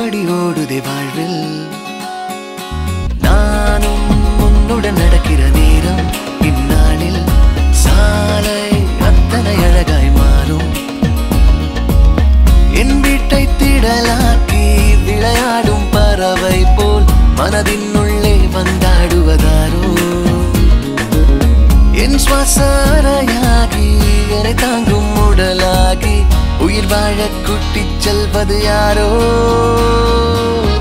எப்படி ஓடுதே வாழ்வில் நானும் உன்னுடன் நடக்கிற நேரம் இந்நாளில் சாலை அத்தனை அழகாய் மாறும் என் வீட்டை திடலாக்கி விளையாடும் பறவை போல் மனதின் உள்ளே வந்தாடுவதாரோ என் சுவாச அறையாகி என்னை தாங்கும் உடலாகி உயிர் வாழ கூட்டிச் செல்வது யாரோ